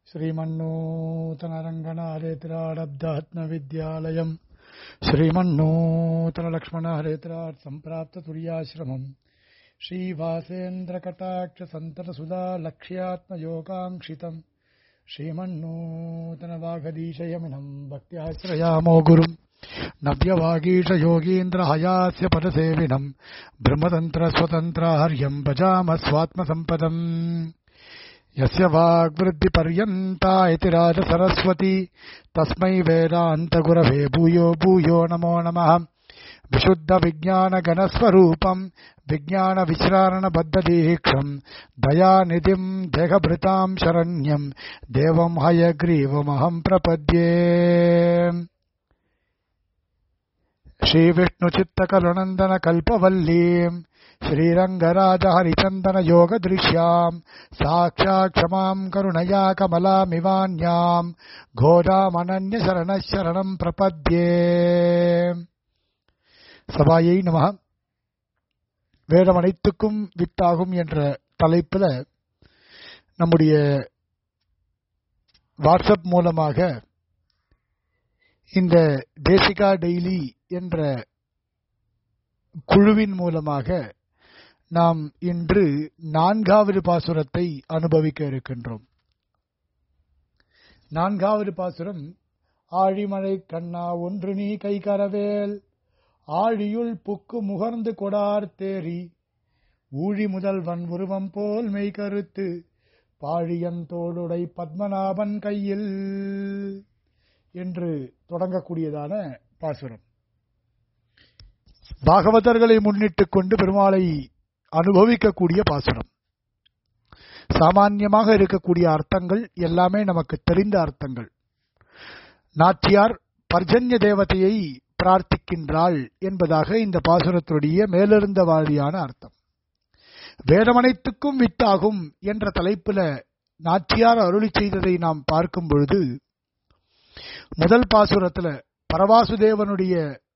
श्रीमन्नूतनरङ्गनारेतिराडब्दात्मविद्यालयम् श्रीमन्नूतनलक्ष्मणहरेतिराट् सम्प्राप्ततुर्याश्रमम् श्रीवासेन्द्रकटाक्षसन्ततसुधा लक्ष्यात्मयोगाङ्क्षितम् श्रीमन्नूतनवागदीशयमिनम् भक्त्याश्रयामो गुरुम् नव्यवागीशयोगीन्द्रहयास्य पदसेविनम् ब्रह्मतन्त्रस्वतन्त्राहर्यम् भजाम स्वात्मसम्पदम् यस्य वाग्वृद्धिपर्यन्ता इति राजसरस्वती तस्मै वेदान्तगुरवे भूयो भूयो नमो नमः विशुद्धविज्ञानगणस्वरूपम् विज्ञानविश्रारणबद्धदीक्षम् दयानिधिम् देहभृताम् शरण्यम् देवम् हयग्रीवमहम् प्रपद्ये श्रीविष्णुचित्तकलुनन्दनकल्पवल्लीम् श्रीरङ्गराजहरिचन्दनयोगदृश्याम् साक्षात् क्षमाम् करुणया कमलामिवान्याम् गोदामनन्यशरणः शरणम् प्रपद्ये சபாயை நம வேதம் அனைத்துக்கும் வித்தாகும் என்ற தலைப்பில் நம்முடைய வாட்ஸ்அப் மூலமாக இந்த தேசிகா டெய்லி என்ற குழுவின் மூலமாக நாம் இன்று நான்காவது பாசுரத்தை அனுபவிக்க இருக்கின்றோம் நான்காவது பாசுரம் ஆழிமழை கண்ணா ஒன்று நீ கை கரவேல் ஆழியுள் புக்கு முகர்ந்து கொடார் தேரி ஊழி முதல்வன் உருவம் போல் மெய்கருத்து பாழியன் தோளுடை பத்மநாபன் கையில் என்று தொடங்கக்கூடியதான பாசுரம் பாகவதர்களை முன்னிட்டுக் கொண்டு பெருமாளை அனுபவிக்கக்கூடிய பாசுரம் சாமான்யமாக இருக்கக்கூடிய அர்த்தங்கள் எல்லாமே நமக்கு தெரிந்த அர்த்தங்கள் நாச்சியார் பர்ஜன்ய தேவதையை பிரார்த்திக்கின்றாள் என்பதாக இந்த பாசுரத்துடைய மேலிருந்த வாரியான அர்த்தம் வேதமனைத்துக்கும் வித்தாகும் என்ற தலைப்பில் நாச்சியார் அருளி செய்ததை நாம் பார்க்கும் பொழுது முதல் பாசுரத்தில் பரவாசுதேவனுடைய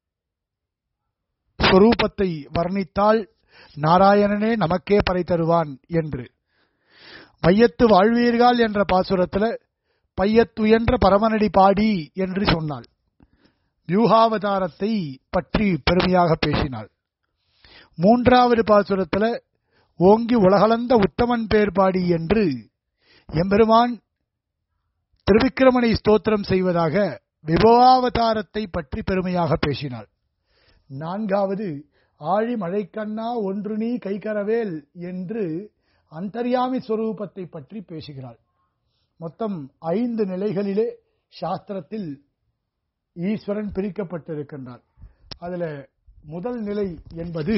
ஸ்வரூபத்தை வர்ணித்தால் நாராயணனே நமக்கே பறை தருவான் என்று பையத்து வாழ்வீர்கள் என்ற பாசுரத்தில் பையத்துயன்ற பரமனடி பாடி என்று சொன்னாள் வியூகாவதாரத்தை பற்றி பெருமையாக பேசினாள் மூன்றாவது பாசுரத்தில் ஓங்கி உலகளந்த உத்தமன் பேர் பாடி என்று எம்பெருமான் திருவிக்கிரமனை ஸ்தோத்திரம் செய்வதாக விபவாவதாரத்தை பற்றி பெருமையாக பேசினாள் நான்காவது ஆழி மழைக்கண்ணா ஒன்று நீ கைகரவேல் என்று அந்தர்யாமி ஸ்வரூபத்தை பற்றி பேசுகிறாள் மொத்தம் ஐந்து நிலைகளிலே சாஸ்திரத்தில் ஈஸ்வரன் பிரிக்கப்பட்டிருக்கின்றார் அதுல முதல் நிலை என்பது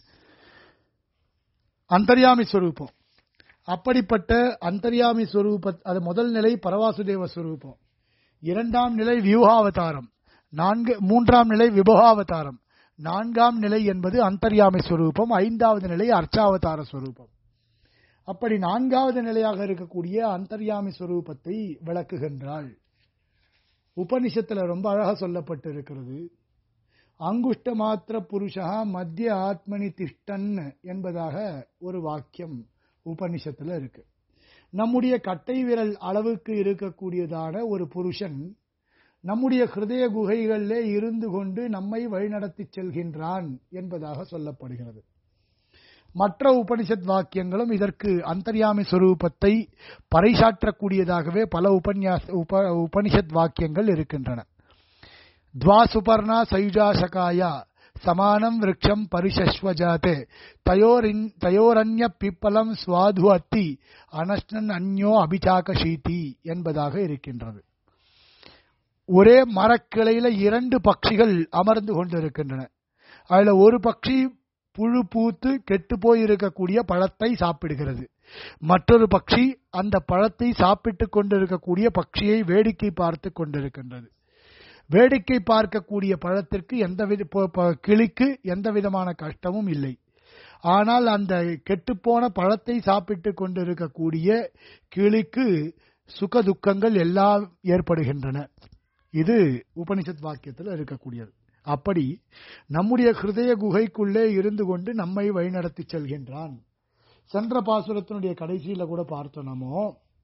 அந்தர்யாமி ஸ்வரூபம் அப்படிப்பட்ட அந்தர்யாமி ஸ்வரூப அது முதல் நிலை பரவாசுதேவ ஸ்வரூபம் இரண்டாம் நிலை வியூகாவதாரம் நான்கு மூன்றாம் நிலை விபகாவதாரம் நான்காம் நிலை என்பது அந்தர்யாமி ஸ்வரூபம் ஐந்தாவது நிலை அர்ச்சாவதார ஸ்வரூபம் அப்படி நான்காவது நிலையாக இருக்கக்கூடிய அந்தர்யாமி ஸ்வரூபத்தை விளக்குகின்றாள் உபனிஷத்துல ரொம்ப அழகா சொல்லப்பட்டு இருக்கிறது அங்குஷ்ட மாத்திர புருஷா மத்திய ஆத்மனி திஷ்டன் என்பதாக ஒரு வாக்கியம் உபனிஷத்துல இருக்கு நம்முடைய கட்டை விரல் அளவுக்கு இருக்கக்கூடியதான ஒரு புருஷன் நம்முடைய ஹிருதய குகைகளிலே இருந்து கொண்டு நம்மை வழிநடத்தி செல்கின்றான் என்பதாக சொல்லப்படுகிறது மற்ற உபனிஷத் வாக்கியங்களும் இதற்கு அந்தர்யாமி ஸ்வரூபத்தை பறைசாற்றக்கூடியதாகவே பல உபன்யாச உப உபனிஷத் வாக்கியங்கள் இருக்கின்றன துவா சுபர்ணா சயுஜாசகாயா சமானம் விரக்ஷம் பரிசஸ்வஜாதே தயோரின் தயோரன்ய பிப்பலம் சுவாது அத்தி அனஷ்ணன் அந்யோ அபிசாகஷீதி என்பதாக இருக்கின்றது ஒரே மரக்கிளையில இரண்டு பட்சிகள் அமர்ந்து கொண்டிருக்கின்றன அதுல ஒரு பட்சி புழு பூத்து கெட்டு போயிருக்கக்கூடிய பழத்தை சாப்பிடுகிறது மற்றொரு பட்சி அந்த பழத்தை சாப்பிட்டு கொண்டிருக்கக்கூடிய பட்சியை வேடிக்கை பார்த்து கொண்டிருக்கின்றது வேடிக்கை பார்க்கக்கூடிய பழத்திற்கு எந்த கிளிக்கு எந்த விதமான கஷ்டமும் இல்லை ஆனால் அந்த கெட்டுப்போன பழத்தை சாப்பிட்டு கொண்டிருக்கக்கூடிய கிளிக்கு சுக துக்கங்கள் எல்லாம் ஏற்படுகின்றன இது உபனிஷத் வாக்கியத்தில் இருக்கக்கூடியது அப்படி நம்முடைய ஹிருதய குகைக்குள்ளே இருந்து கொண்டு நம்மை வழிநடத்தி செல்கின்றான் சென்ற பாசுரத்தினுடைய கடைசியில கூட பார்த்தோம் நாமோ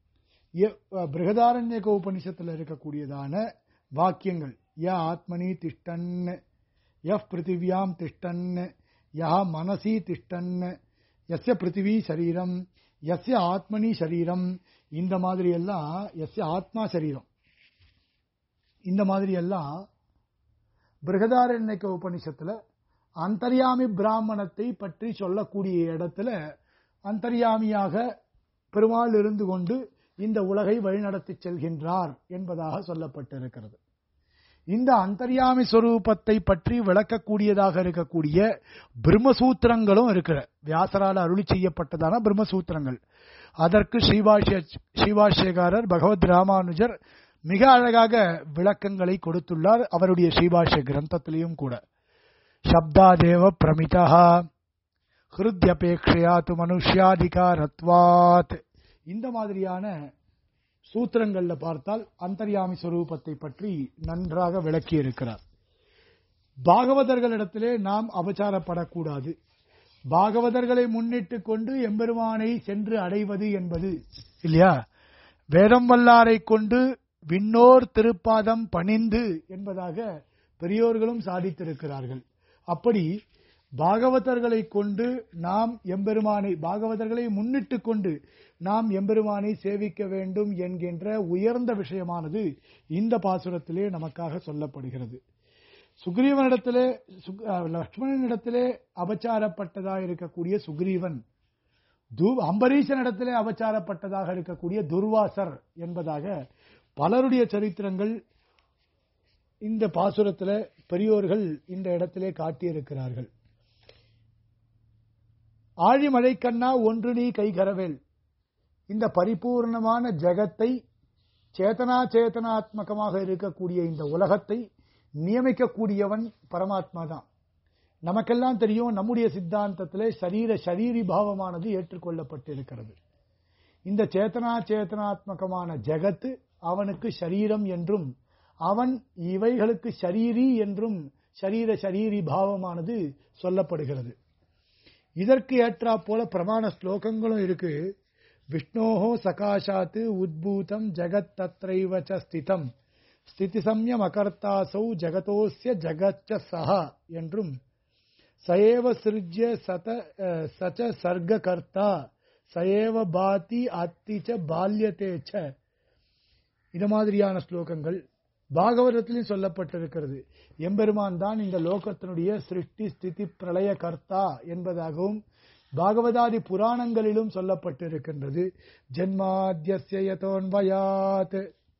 எ- பிருகதாரண்யக உபனிஷத்துல இருக்கக்கூடியதான வாக்கியங்கள் ய ஆத்மனி திஷ்டன் எஃப் பிருத்திவியாம் திஷ்டன் யா மனசி திஷ்டன் எஸ்ய பிருத்திவி சரீரம் எஸ்ய ஆத்மனி சரீரம் இந்த மாதிரி எல்லாம் எஸ்ய ஆத்மா சரீரம் இந்த மாதிரி எல்லாம் பிருகதாரண்யக உபனிஷத்துல அந்தர்யாமி பிராமணத்தை பற்றி சொல்லக்கூடிய இடத்துல அந்தர்யாமியாக பெருமாள் இருந்து கொண்டு இந்த உலகை வழிநடத்தி செல்கின்றார் என்பதாக சொல்லப்பட்டிருக்கிறது இந்த அந்தர்யாமி ஸ்வரூபத்தை பற்றி விளக்கக்கூடியதாக இருக்கக்கூடிய பிரம்மசூத்திரங்களும் இருக்கிற வியாசரால் அருளி செய்யப்பட்டதான பிரம்மசூத்திரங்கள் அதற்கு ஸ்ரீபாஷ்ய ஸ்ரீபாஷ்யகாரர் பகவத் ராமானுஜர் மிக அழகாக விளக்கங்களை கொடுத்துள்ளார் அவருடைய ஸ்ரீபாஷ்ய கிரந்தத்திலையும் கூட சப்தாதேவ பிரமிதா ஹிருத்யபேக்ஷையா து மனுஷ்யாதிகாரத்வாத் இந்த மாதிரியான சூத்திரங்கள்ல பார்த்தால் அந்தர்யாமி ஸ்வரூபத்தை பற்றி நன்றாக விளக்கி இருக்கிறார் பாகவதர்களிடத்திலே நாம் அபச்சாரப்படக்கூடாது பாகவதர்களை முன்னிட்டு கொண்டு எம்பெருமானை சென்று அடைவது என்பது இல்லையா வேதம் வல்லாரை கொண்டு விண்ணோர் திருப்பாதம் பணிந்து என்பதாக பெரியோர்களும் சாதித்திருக்கிறார்கள் அப்படி பாகவதர்களை கொண்டு நாம் எம்பெருமானை பாகவதர்களை முன்னிட்டு கொண்டு நாம் எம்பெருமானை சேவிக்க வேண்டும் என்கின்ற உயர்ந்த விஷயமானது இந்த பாசுரத்திலே நமக்காக சொல்லப்படுகிறது சுக்ரீவனிடத்திலே சுக்- அஹ், லக்ஷ்மணனிடத்திலே அபச்சாரப்பட்டதாக இருக்கக்கூடிய சுக்ரீவன் து- அம்பரீஷனிடத்திலே அபச்சாரப்பட்டதாக இருக்கக்கூடிய துர்வாசர் என்பதாக பலருடைய சரித்திரங்கள் இந்த பாசுரத்தில் பெரியோர்கள் இந்த இடத்திலே காட்டியிருக்கிறார்கள் ஆழிமழை கண்ணா ஒன்று நீ கைகரவேல் இந்த பரிபூர்ணமான ஜெகத்தை சேதனா சேதனாத்மகமாக இருக்கக்கூடிய இந்த உலகத்தை நியமிக்கக்கூடியவன் பரமாத்மா தான் நமக்கெல்லாம் தெரியும் நம்முடைய சித்தாந்தத்திலே சரீர ஷரீரி பாவமானது ஏற்றுக்கொள்ளப்பட்டிருக்கிறது இந்த சேதனா சேதனாத்மகமான ஜெகத்து அவனுக்கு ஷரீரம் என்றும் அவன் இவைகளுக்கு ஷரீரி என்றும் ஷரீர ஷரீரி பாவமானது சொல்லப்படுகிறது இதற்கு ஏற்றா போல பிரமாண ஸ்லோகங்களும் இருக்கு விஷ்ணோஹோ சகாஷாத்து உத்பூதம் ஜெகத் தத்ரைவ ச ஸ்திதம் ஸ்திதி சம்யம் அகர்த்தாசௌ ஜெகதோஸ்ய ஜகச்ச சஹ என்றும் சயேவ சிருஜ்ய சத அஹ், சச்ச சர்க்க கர்த்தா சயேவ பாதி அத்தி ச பால்யத்தே ச இது மாதிரியான ஸ்லோகங்கள் பாகவதத்திலும் சொல்லப்பட்டிருக்கிறது எம்பெருமான் தான் இந்த லோகத்தினுடைய சிருஷ்டி ஸ்திதி பிரளய கர்த்தா என்பதாகவும் பாகவதாதி புராணங்களிலும் சொல்லப்பட்டிருக்கின்றது ஜென்மாத்யஸ்ய யதோன்வயாத்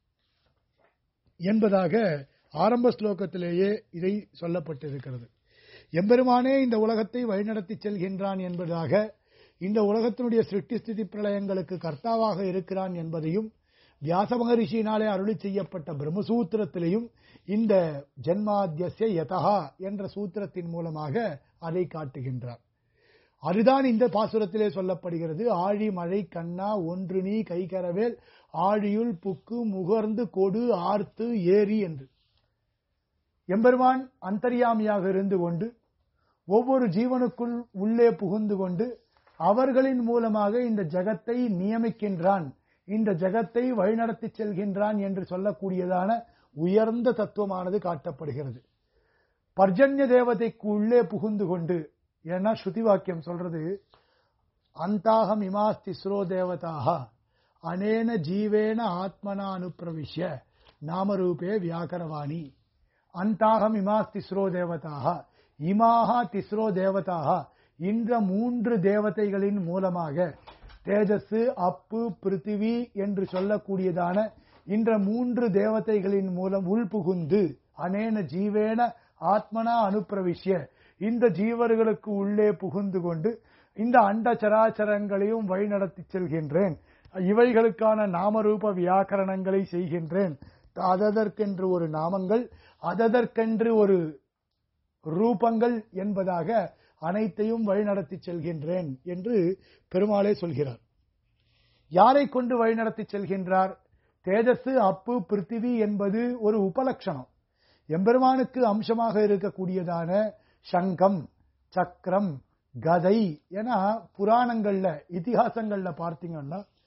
என்பதாக ஆரம்ப ஸ்லோகத்திலேயே இதை சொல்லப்பட்டிருக்கிறது எம்பெருமானே இந்த உலகத்தை வழிநடத்தி செல்கின்றான் என்பதாக இந்த உலகத்தினுடைய சிருஷ்டி ஸ்திதி பிரளயங்களுக்கு கர்த்தாவாக இருக்கிறான் என்பதையும் வியாச மகரிஷியினாலே அருளி செய்யப்பட்ட பிரம்மசூத்திரத்திலையும் இந்த ஜென்மாத்தியஸ்ய யதா என்ற சூத்திரத்தின் மூலமாக அதை காட்டுகின்றார் அதுதான் இந்த பாசுரத்திலே சொல்லப்படுகிறது ஆழி மழை கண்ணா ஒன்று நீ கைகரவேல் ஆழியுள் புக்கு முகர்ந்து கொடு ஆர்த்து ஏரி என்று எம்பெருமான் அந்தர்யாமியாக இருந்து கொண்டு ஒவ்வொரு ஜீவனுக்குள் உள்ளே புகுந்து கொண்டு அவர்களின் மூலமாக இந்த ஜகத்தை நியமிக்கின்றான் இந்த ஜகத்தை வழிநடத்தி செல்கின்றான் என்று சொல்லக்கூடியதான உயர்ந்த தத்துவமானது காட்டப்படுகிறது பர்ஜன்ய தேவதைக்கு உள்ளே புகுந்து கொண்டு ஏன்னா ஸ்ருதி வாக்கியம் சொல்றது அந்தாகம் இமாஸ் திஸ்ரோ தேவதாக அனேன ஜீவேன ஆத்மனா அனுப்பிரவிஷ்ய நாமரூபே வியாக்கரவாணி அந்தாகம் இமாஸ் திஸ்ரோ தேவதாக இமாக திஸ்ரோ தேவதாக இந்த மூன்று தேவதைகளின் மூலமாக தேஜஸ் அப்பு பிருத்திவி என்று சொல்லக்கூடியதான இந்த மூன்று தேவதைகளின் மூலம் உள்புகுந்து அனேன ஜீவேன ஆத்மனா அனுப்பிரவிஷ்ய இந்த ஜீவர்களுக்கு உள்ளே புகுந்து கொண்டு இந்த அண்ட சராச்சரங்களையும் வழிநடத்தி செல்கின்றேன் இவைகளுக்கான நாமரூப வியாக்கரணங்களை செய்கின்றேன் அததற்கென்று ஒரு நாமங்கள் அததற்கென்று ஒரு ரூபங்கள் என்பதாக அனைத்தையும் வழிநடத்தி செல்கின்றேன் என்று பெருமாளே சொல்கிறார் யாரை கொண்டு வழிநடத்தி செல்கின்றார் தேஜஸ் அப்பு பிருத்திவி என்பது ஒரு உபலட்சணம் எம்பெருமானுக்கு அம்சமாக இருக்கக்கூடியதான சங்கம் சக்கரம் கதை என புராணங்கள்ல இதிகாசங்கள்ல பார்த்தீங்கன்னா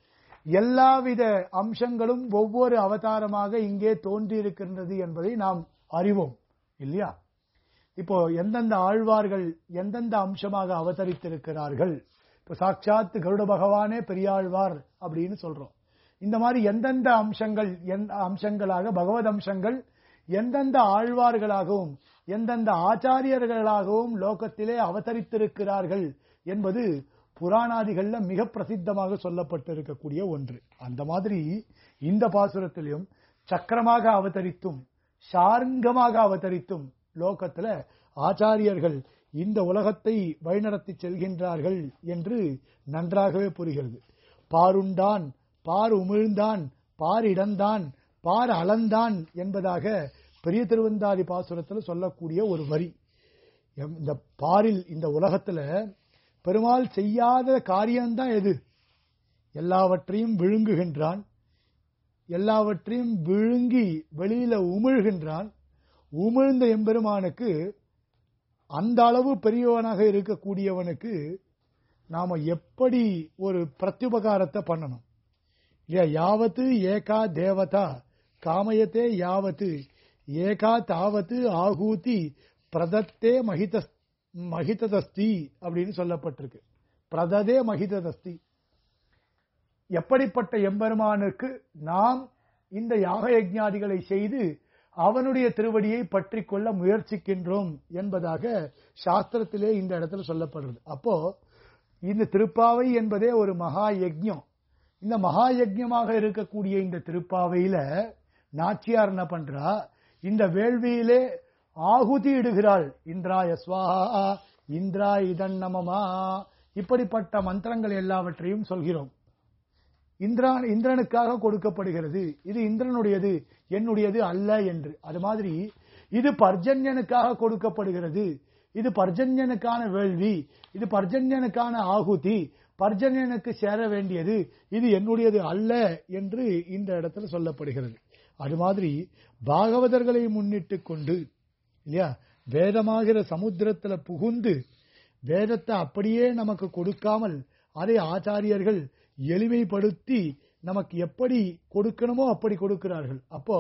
எல்லாவித அம்சங்களும் ஒவ்வொரு அவதாரமாக இங்கே தோன்றியிருக்கின்றது என்பதை நாம் அறிவோம் இல்லையா இப்போ எந்தெந்த ஆழ்வார்கள் எந்தெந்த அம்சமாக அவதரித்திருக்கிறார்கள் இப்போ சாட்சாத் கருட பகவானே பெரியாழ்வார் அப்படின்னு சொல்றோம் இந்த மாதிரி எந்தெந்த அம்சங்கள் எந்த அம்சங்களாக பகவத் அம்சங்கள் எந்தெந்த ஆழ்வார்களாகவும் எந்தெந்த ஆச்சாரியர்களாகவும் லோகத்திலே அவதரித்திருக்கிறார்கள் என்பது புராணாதிகள்ல மிக பிரசித்தமாக சொல்லப்பட்டிருக்கக்கூடிய ஒன்று அந்த மாதிரி இந்த பாசுரத்திலும் சக்கரமாக அவதரித்தும் சார்ங்கமாக அவதரித்தும் லோகத்துல ஆச்சாரியர்கள் இந்த உலகத்தை வழிநடத்தி செல்கின்றார்கள் என்று நன்றாகவே புரிகிறது பாருண்டான் பார் உமிழ்ந்தான் பார் இடந்தான் பார் அளந்தான் என்பதாக பெரிய திருவந்தாதி பாசுரத்தில் சொல்லக்கூடிய ஒரு வரி எம்- இந்த பாரில் இந்த உலகத்துல பெருமாள் செய்யாத காரியம்தான் எது எல்லாவற்றையும் விழுங்குகின்றான் எல்லாவற்றையும் விழுங்கி வெளியில உமிழ்கின்றான் உமிழ்ந்த எம்பெருமானுக்கு அந்த அளவு பெரியவனாக இருக்கக்கூடியவனுக்கு நாம எப்படி ஒரு பிரத்யுபகாரத்தை பண்ணணும் இல்லையா யாவத்து ஏகா தேவதா காமயத்தே யாவத்து ஏகா தாவத்து ஆகூதி பிரதத்தே மகித மகிததஸ்தி அப்படின்னு சொல்லப்பட்டிருக்கு பிரததே மகிததஸ்தி எப்படிப்பட்ட எம்பெருமானுக்கு நாம் இந்த யாக யஜ்ஞாதிகளை செய்து அவனுடைய திருவடியை பற்றி கொள்ள முயற்சிக்கின்றோம் என்பதாக சாஸ்திரத்திலே இந்த இடத்துல சொல்லப்படுறது அப்போ இந்த திருப்பாவை என்பதே ஒரு மகா யஜ்ஞம் இந்த மகா யஜ்ஞமாக இருக்கக்கூடிய இந்த திருப்பாவையில நாச்சியார் என்ன பண்றா இந்த வேள்வியிலே ஆகுதி இடுகிறாள் இந்திராய ஸ்வாஹா இந்திரா இதன் நமமா இப்படிப்பட்ட மந்திரங்கள் எல்லாவற்றையும் சொல்கிறோம் இந்திரான் இந்திரனுக்காக கொடுக்கப்படுகிறது இது இந்திரனுடையது என்னுடையது அல்ல என்று அது மாதிரி இது பர்ஜன்யனுக்காக கொடுக்கப்படுகிறது இது பர்ஜன்யனுக்கான வேள்வி இது பர்ஜன்யனுக்கான ஆகுதி பர்ஜன்யனுக்கு சேர வேண்டியது இது என்னுடையது அல்ல என்று இந்த இடத்துல சொல்லப்படுகிறது அது மாதிரி பாகவதர்களை முன்னிட்டு கொண்டு இல்லையா வேதமாகிற சமுத்திரத்துல புகுந்து வேதத்தை அப்படியே நமக்கு கொடுக்காமல் அதை ஆச்சாரியர்கள் எளிமைப்படுத்தி நமக்கு எப்படி கொடுக்கணுமோ அப்படி கொடுக்கிறார்கள் அப்போ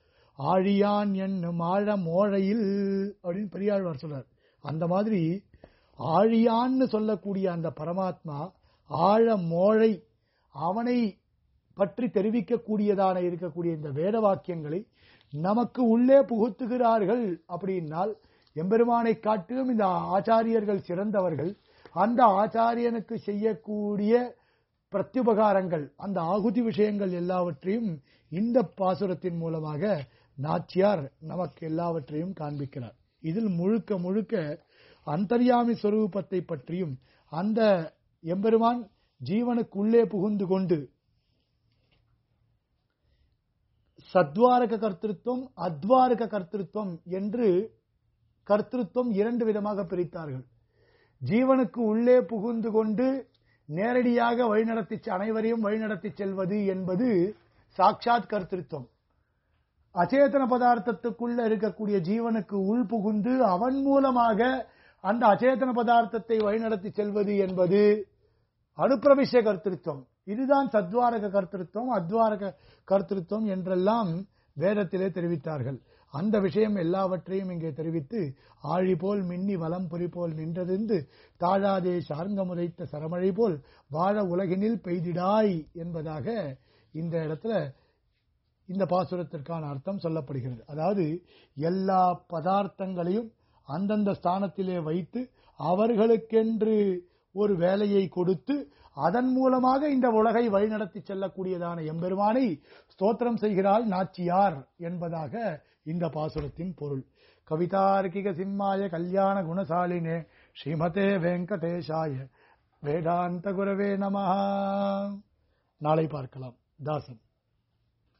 ஆழியான் என்னும் ஆழ மோழையில் அப்படின்னு பெரியாழ்வார் சொல்றார் அந்த மாதிரி ஆழியான்னு சொல்லக்கூடிய அந்த பரமாத்மா ஆழ மோழை அவனை பற்றி தெரிவிக்கக்கூடியதான இருக்கக்கூடிய இந்த வேத வாக்கியங்களை நமக்கு உள்ளே புகுத்துகிறார்கள் அப்படின்னால் எம்பெருமானை காட்டிலும் இந்த ஆச்சாரியர்கள் சிறந்தவர்கள் அந்த ஆச்சாரியனுக்கு செய்யக்கூடிய பிரத்யுபகாரங்கள் அந்த ஆகுதி விஷயங்கள் எல்லாவற்றையும் இந்த பாசுரத்தின் மூலமாக நாச்சியார் நமக்கு எல்லாவற்றையும் காண்பிக்கிறார் இதில் முழுக்க முழுக்க அந்தர்யாமி ஸ்வரூபத்தை பற்றியும் அந்த எம்பெருமான் ஜீவனுக்குள்ளே புகுந்து கொண்டு சத்வாரக கர்த்திருவம் அத்வாரக கர்த்திருவம் என்று கர்த்திருவம் இரண்டு விதமாக பிரித்தார்கள் ஜீவனுக்கு உள்ளே புகுந்து கொண்டு நேரடியாக வழிநடத்தி அனைவரையும் வழிநடத்தி செல்வது என்பது சாட்சாத் கர்த்திருவம் அச்சேதன பதார்த்தத்துக்குள்ள இருக்கக்கூடிய ஜீவனுக்கு உள் புகுந்து அவன் மூலமாக அந்த அச்சேதன பதார்த்தத்தை வழிநடத்தி செல்வது என்பது அனுப்பிரவிஷ கர்த்திருவம் இதுதான் சத்வாரக கர்த்திருவம் அத்வாரக கர்த்திருவம் என்றெல்லாம் வேதத்திலே தெரிவித்தார்கள் அந்த விஷயம் எல்லாவற்றையும் இங்கே தெரிவித்து ஆழி போல் மின்னி வலம் பொறி போல் நின்றதிருந்து தாழாதே சார்ங்க முறைத்த சரமழை போல் வாழ உலகினில் பெய்திடாய் என்பதாக இந்த இடத்துல இந்த பாசுரத்திற்கான அர்த்தம் சொல்லப்படுகிறது அதாவது எல்லா பதார்த்தங்களையும் அந்தந்த ஸ்தானத்திலே வைத்து அவர்களுக்கென்று ஒரு வேலையை கொடுத்து அதன் மூலமாக இந்த உலகை வழிநடத்தி செல்லக்கூடியதான எம்பெருமானை ஸ்தோத்திரம் செய்கிறாள் நாச்சியார் என்பதாக இந்த பாசுரத்தின் பொருள் கவிதார்க்கிக சிம்மாய கல்யாண குணசாலினே ஸ்ரீமதே வெங்கடேஷாய வேதாந்த குரவே நமஹா நாளை பார்க்கலாம் தாசன்